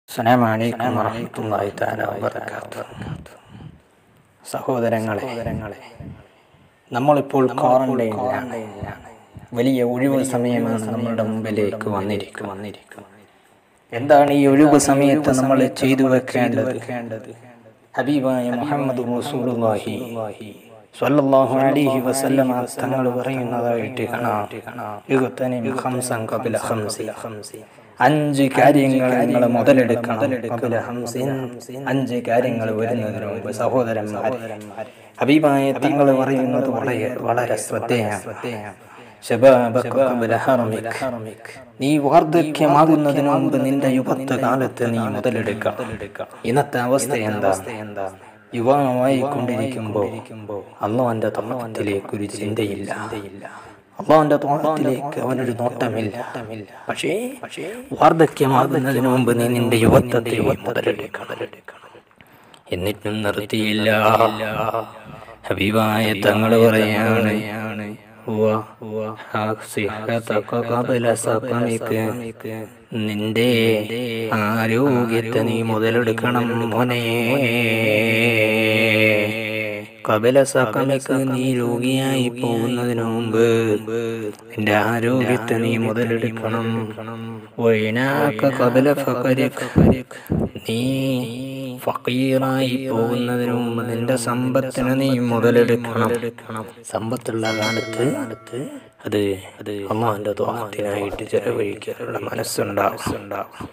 അസ്സലാമു അലൈക്കും വറഹ്മത്തുള്ളാഹി തആല വബറകാതുഹു സഹോദരങ്ങളെ നമ്മളിപ്പോൾ ക്വാറന്റൈനിലാണ് വലിയ ഒഴിവ് സമയമാണ് നമ്മളുടെ മുമ്പിലേക്ക് വന്നിരിക്കും വന്നിരിക്കും എന്താണ് ഈ ഒഴിവ് സമയത്ത് നമ്മൾ ചെയ്തു വെക്കേണ്ടത് ഹബീബായ മുഹമ്മദ് റസൂലുള്ളാഹി സ്വല്ലല്ലാഹു അലൈഹി വസല്ലമ തങ്ങൾ പറയുന്നതായിട്ട് കാണാം യുഗത്തനിം ഖംസൻ ഖബല ഖംസി അഞ്ച് കാര്യങ്ങൾ നിങ്ങൾ മുതലെടുക്കണം ഖബല ഖംസിൻ അഞ്ച് കാര്യങ്ങൾ വരുന്നതിന് മുമ്പ് സഹോദരന്മാരെ ഹബീബായ തങ്ങൾ പറയുന്നത് വളരെ വളരെ ശ്രദ്ധേയാണ് ശബാബക ഖബല ഹറമിക്. നീ വാർദ്ധക്യമാകുന്നതിന് മുമ്പ് നിന്റെ യുവത്വ കാലത്ത് നീ മുതലെടുക്കണം ഇന്നത്തെ അവസ്ഥ എന്താ യുവാവായി കൊണ്ടിരിക്കുമ്പോൾ അള്ളാന്റെ തോട്ടത്തിലേക്ക് ഒരു ചിന്തയില്ല അള്ളാന്റെ തോട്ടത്തിലേക്ക് അവനൊരു നോട്ടമില്ല പക്ഷേ വാർദ്ധക്യമാകുന്നതിന് മുമ്പ് നീ നിന്റെ യുവത്വത്തെ മുതലെടുക്കണം എന്നിട്ടും നിർത്തിയില്ല ഹബീബായ തങ്ങൾ പറയാണ് നിന്റെ ആരോഗ്യത്തെ നീ മുതലെടുക്കണം മോനെ കപില സകലക്ക് നീ രോഗിയായി പോകുന്നതിന് മുമ്പ് നിന്റെ ആരോഗ്യത്തെ നീ മുതലെടുക്കണം വൈനാക്ക കപില ഫകരിക് നീ ഫക്കീറായി പോകുന്നതിന് മുമ്പ് നിന്റെ സമ്പത്തിനെ നീ മുതലെടുക്കണം സമ്പത്തുള്ള കാലത്ത് അത് അത് അള്ളാഹിന്റെ തോഹത്തിനായിട്ട് ചെലവഴിക്കാനുള്ള മനസ്സുണ്ടാവും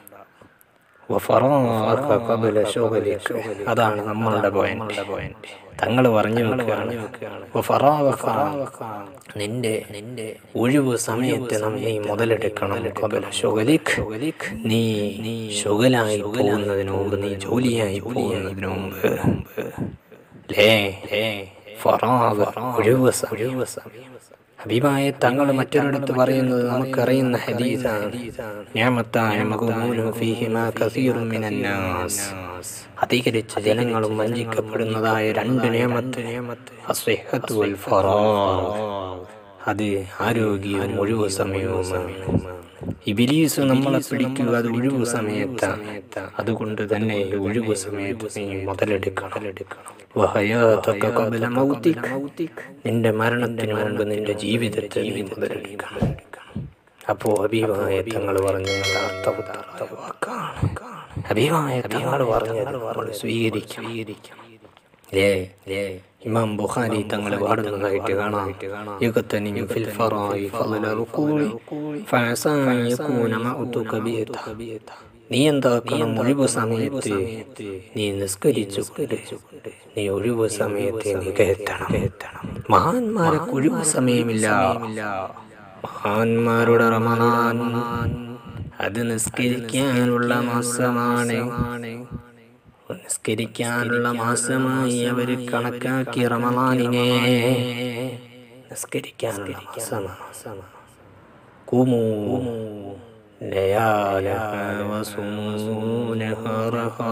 വഫറാക ഖബല ശുഗലിക. അതാണ് നമ്മളുടെ പോയിന്റ് തങ്ങൾ പറഞ്ഞു വെക്കുകയാണ് വഫറാക നിന്റെ നിന്റെ ഒഴിവ് സമയത്ത് നാം നീ മുതലെടുക്കണം കബല ശുഗലിക് നീ നീ ശുഗലായി പോകുന്നതിന് മുമ്പ് നീ ജോലിയായി പോകുന്നതിന് മുമ്പ് ലേ ലേ ഫറാഗ ഒഴിവ് സമയം ഒഴിവ് സമയം ഹബീബായ തങ്ങൾ മറ്റൊരിടത്ത് പറയുന്നത് നമുക്കറിയുന്ന ഹദീസാണ് ഞാമത്തായ മഖ്ബൂലു ഫീഹിമാ കസീറും മിനന്നാസ് അധികരിച്ച ജനങ്ങളും വഞ്ചിക്കപ്പെടുന്നതായ രണ്ട് നിയമത്ത് അസ്വഹത്ത് വൽ ഫറാഗ് അത് ആരോഗ്യവും ഒഴിവ് സമയവുമാണ് ഇബിലീസ് നമ്മളെ പിടിക്കുക അത് ഒഴിവ് സമയത്താണ് അതുകൊണ്ട് തന്നെ ഈ ഒഴിവ് സമയത്ത് നീ മുതലെടുക്കണം വഹയാതക ഖബല മൗതിക്. നിന്റെ മരണത്തിന് മുമ്പ് നിന്റെ ജീവിതത്തെ നീ മുതലെടുക്കണം അപ്പോ ഹബീബായ തങ്ങൾ പറഞ്ഞു അർത്ഥവത്തായ വാക്കാണ് ഹബീബായ തങ്ങൾ പറഞ്ഞത് നമ്മൾ സ്വീകരിക്കും ലേ ലേ ഇമാം ബുഖാരി തങ്ങൾ പാടുന്നതായിട്ട് കാണാം യുഗത്തനി ഫിൽ ഫറായി ഫളല റുകൂഇ ഫഅസാ അൻ യകൂന മഅതുക ബിയത നീ എന്താക്കണം ഒഴിവ് സമയത്ത് നീ നിസ്കരിച്ചു നീ ഒഴിവ് സമയത്ത് നീ കയറ്റണം മഹാന്മാരെ ഒഴിവ് സമയമില്ല മഹാന്മാരുടെ റമദാൻ അത് നിസ്കരിക്കാനുള്ള മാസമാണ് നിസ്കരിക്കാനുള്ള മാസമായി അവർ കണക്കാക്കി റമദാനിനെ നിസ്കരിക്കാനുള്ള മാസമാണ് കുമൂ ലയാലഹാ വസൂമൂ നഹറഹാ.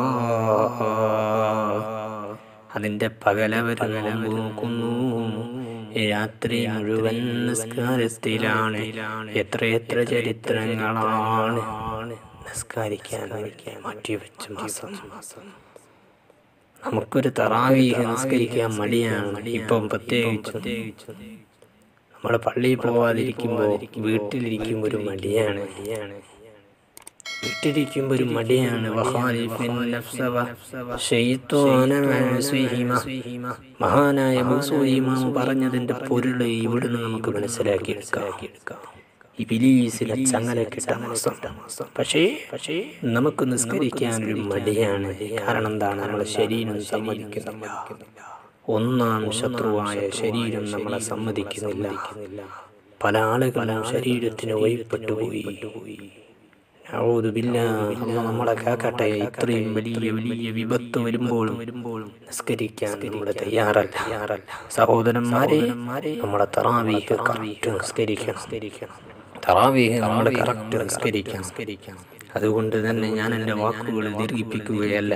അതിന്റെ പകലവർ നോക്കുന്നു രാത്രി മുഴുവൻ നിസ്കാരത്തിലാണ് എത്രയെത്ര ചരിത്രങ്ങളാണ് നിസ്കാരിക്കാൻ മാറ്റിവെച്ച മാസം നമുക്കൊരു തറാവീഹ് നിസ്കരിക്കാൻ മടിയാണ് ഇപ്പം പ്രത്യേകിച്ചും നമ്മൾ പള്ളിയിൽ പോവാതിരിക്കുമ്പോൾ വീട്ടിലിരിക്കുമ്പോൾ ഒരു മടിയാണ് വീട്ടിലിരിക്കുമ്പോൾ ഒരു മടിയാണ് വഖാലിഫിൻ നഫ്സ വ ശൈത്വാന മഅസിഹിമ. മഹാനായ മുസൂലിമാം പറഞ്ഞതിന്റെ പൊരുള് ഇവിടുന്ന് നമുക്ക് മനസ്സിലാക്കിയെടുക്കാം ഇബിലീസിലെ ചങ്ങല കിട്ട മാസം പക്ഷേ പക്ഷേ നമുക്ക് നിസ്കരിക്കാൻ ഒരു മടിയാണ് കാരണം എന്താണ് നമ്മളെ ശരീരം സമ്മതിക്കുന്നില്ല ഒന്നാം ശത്രുവായ ശരീരം നമ്മളെ സമ്മതിക്കുന്നില്ല പല ആളുകളും ശരീരത്തിന് വഴിപ്പെട്ടു പോയി ഔദുബില്ലാ, അള്ളാഹ് നമ്മളെ കാക്കട്ടെ ഇത്രയും വലിയ വലിയ വിപത്ത് വരുമ്പോഴും വരുമ്പോഴും നിസ്കരിക്കാൻ നമ്മൾ തയ്യാറല്ല സഹോദരന്മാരെ നമ്മളെ തറാവീഹ് കറക്റ്റ് നിസ്കരിക്കണം തറാവീഹ് നമ്മൾ കറക്റ്റ് നിസ്കരിക്കണം അതുകൊണ്ട് തന്നെ ഞാൻ എൻ്റെ വാക്കുകൾ ദീർഘിപ്പിക്കുകയല്ല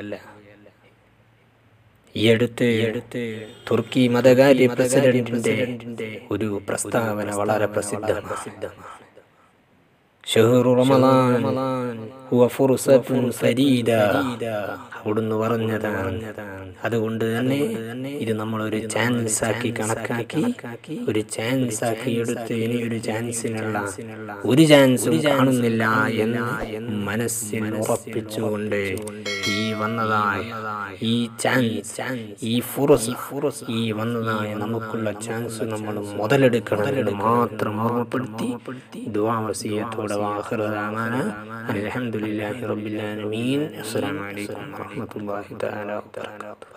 ഈ അടുത്ത് അടുത്ത് തുർക്കി മതകാര്യ പ്രസിഡന്റിന്റെ ഒരു പ്രസ്താവന വളരെ പ്രസിദ്ധമാണ് ഷഹ്റു റമളാൻ ഹുവ ഫുർസത്തുൻ ഫരീദ അവിടുന്ന് പറഞ്ഞതാണ് അതുകൊണ്ട് തന്നെ ഇത് നമ്മളൊരു ചാൻസ് ആക്കി കണക്കാക്കി ഒരു ചാൻസ് ആക്കി എടുത്ത് ഇനി ഒരു ചാൻസിനുള്ള ഒരു ചാൻസും കാണുന്നില്ല എന്ന് മനസ്സിൽ ഉറപ്പിച്ചുകൊണ്ട് ഈ വന്നതായ ഈ ചാൻസ് ഈ ഫുറസ് ഫുറസ് ഈ വന്നതായ നമുക്കുള്ള ചാൻസ് നമ്മൾ മുതലെടുക്കണം എന്ന് മാത്രം ഓർമ്മപ്പെടുത്തി ദുവാവസീയത്തോടെ വാഹൃദാമാന അലഹമുല്ലാഹി റബ്ബിൽ ആലമീൻ അസ്സലാമു അലൈക്കും വറഹ്മത്തുള്ളാഹി തആല വബറകാതുഹു